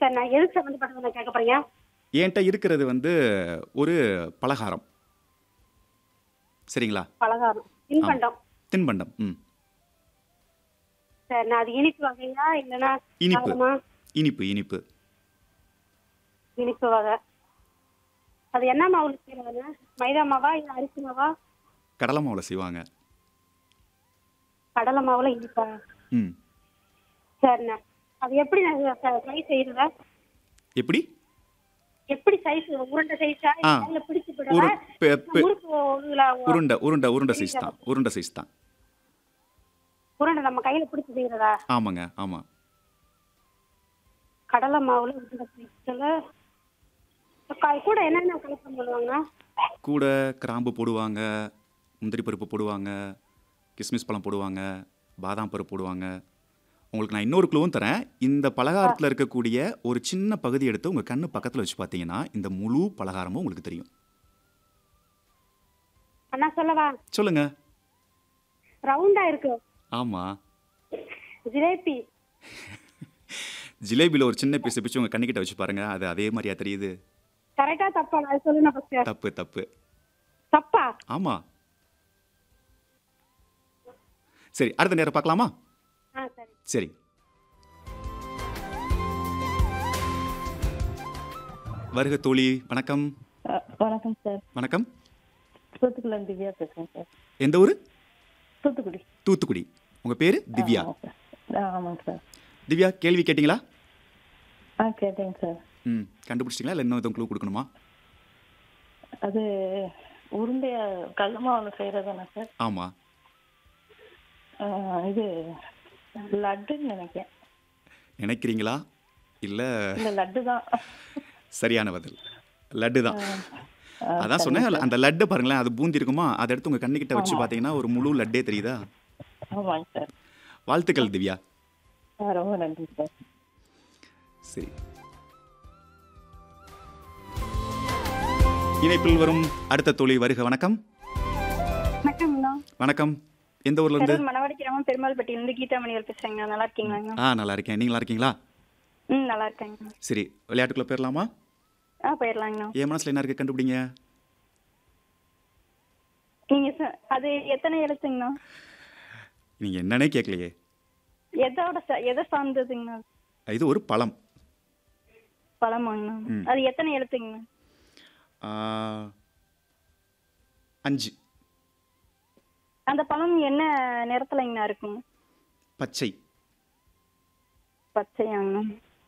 Sir நான் எதுக்கு சம்மந்தப்பட்டது நான் கேட்க போறீங்க என்கிட்ட இருக்கிறது வந்து ஒரு பலகாரம் சரிங்களா பலகாரம் தின்பண்டம் தின்பண்டம் ம் சார் நான் அது இனிப்பு வகையா இல்லைன்னா இனிப்பு. காரமா? இனிப்பு இனிப்பு இனிப்பு வகை அது என்ன மாவுல செய்யறாங்க மைதா மாவா இல்ல அரிசி மாவா கடலை மாவில் செய்வாங்க கடலை மாவுல இனிப்பா ம் சரிண்ணா அது எப்படி நான் சைஸ் செய்யறதா எப்படி எப்படி சைஸ் உருண்டை சைஸா ஆ. கையில பிடிச்சு ஒரு விடவா பெ- பெ- முறுக்கு இதுல உருண்டை உருண்டை உருண்டை சைஸ் தான் உருண்டை சைஸ் தான் உருண்டை நம்ம கையில பிடிச்சு செய்யறதா ஆமாங்க ஆமாம் கடலை மாவுல உருண்டை சைஸ்ல கூட என்னென்ன கலப்படம் பண்ணுவாங்க கூட கிராம்பு போடுவாங்க முந்திரி பருப்பு போடுவாங்க கிஸ்மிஸ் பழம் போடுவாங்க பாதாம் பருப்பு போடுவாங்க உங்களுக்கு நான் இன்னொரு க்ளூவும் தரேன் இந்த பலகாரத்தில் இருக்கக்கூடிய ஒரு சின்ன பகுதி எடுத்து உங்கள் கண்ணு பக்கத்தில் வச்சு பார்த்தீங்கன்னா இந்த முழு பலகாரமும் உங்களுக்கு தெரியும் அண்ணா சொல்லவா சொல்லுங்க ரவுண்டா இருக்கு ஆமாம் ஜிலேபி ஜிலேபியில் ஒரு சின்ன பீஸ் பிடிச்சி உங்கள் கண்ணுக்கிட்ட வச்சு பாருங்க அது அதே மாதிரியா தெரியுது கரெக்டா தப்பா நான் சொல்லுங்க ஃபர்ஸ்ட் தப்பு தப்பு தப்பா ஆமாம் சரி அடுத்த நேரம் பார்க்கலாமா ஆ சரி சரி வருக தோழி வணக்கம் அ, வணக்கம் சார் வணக்கம் தூத்துக்குள்ள திவ்யா பேசுறேன் சார் எந்த ஊர் தூத்துக்குடி தூத்துக்குடி உங்கள் பேர் திவ்யா ஆமாம் சார் ஆ, ஆமாங்க சார் திவ்யா கேள்வி கேட்டிங்களா ஆ கேட்டேங்க சார் ம் கண்டுபிடிச்சிட்டிங்களா இல்லை இன்னும் எதுவும் க்ளூ கொடுக்கணுமா அது உருண்டைய கடல மாவில் செய்கிறதானே சார் ஆமாம் ஆ, இது லட்டுன்னு நினைக்கிறேன் நினைக்கிறீங்களா இல்லை இல்லை லட்டு தான் சரியான பதில் லட்டு தான் அதான் சொன்னேன் அந்த லட்டு பாருங்களேன் அது பூந்தி இருக்குமா அதை எடுத்து உங்கள் கண்ணுக்கிட்ட வச்சு பார்த்தீங்கன்னா ஒரு முழு லட்டே தெரியுதா ஆமாங்க சார் வாழ்த்துக்கள் திவ்யா ஆ, ரொம்ப நன்றி சார் சரி இணைப்பில் வரும் அடுத்த தோழி வருக வணக்கம் வணக்கம்ண்ணா வணக்கம் எந்த ஊர்ல இருந்து கரூர் மணவாடி கிராமம் பெருமாள்பட்டியிலிருந்து கீதாமணிகள் பேசுறேங்க நல்லா இருக்கீங்களாங்க ஆ நல்லா இருக்கேன் நீங்களா இருக்கீங்களா ம் நல்லா இருக்கேங்க சரி விளையாட்டுக்குள்ள போயிடலாமா ஆ போயிடலாங்கண்ணா என் மனசுல என்ன இருக்கு கண்டுபிடிங்க நீங்க சொ- அது எத்தனை எழுத்துங்கண்ணா நீங்க என்னன்னே கேட்கலையே எதோட ச- எதை சார்ந்ததுங்கண்ணா இது ஒரு பழம் பழமாங்கண்ணா ம். அது எத்தனை எழுத்துங்கண்ணா ஆ, அஞ்சு அந்த பழம் என்ன நிறத்துலங்கண்ணா இருக்கும் பச்சை பச்சையாங்கண்ணா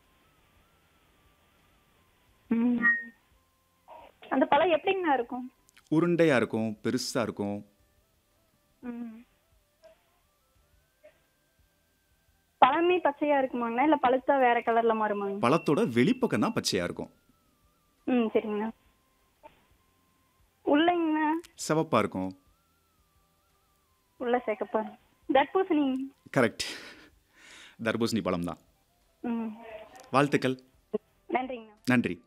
ம். அந்த பழம் எப்படிங்கண்ணா இருக்கும் உருண்டையா இருக்கும் பெருசா இருக்கும் ம். பழமே பச்சையா இருக்குமாங்கண்ணா இல்ல பழுத்தா வேற கலர்ல மாறுமாங்க பழத்தோட வெளிப்பக்கம் தான் பச்சையா இருக்கும் ம் சரிங்கண்ணா உள்ளங்கண்ணா சிவப்பா இருக்கும் உள்ள சேர்க்கப்பா தர்பூசணி கரெக்ட் தர்பூசணி பழம் தான் ம் வாழ்த்துக்கள் நன்றிங்கண்ணா நன்றி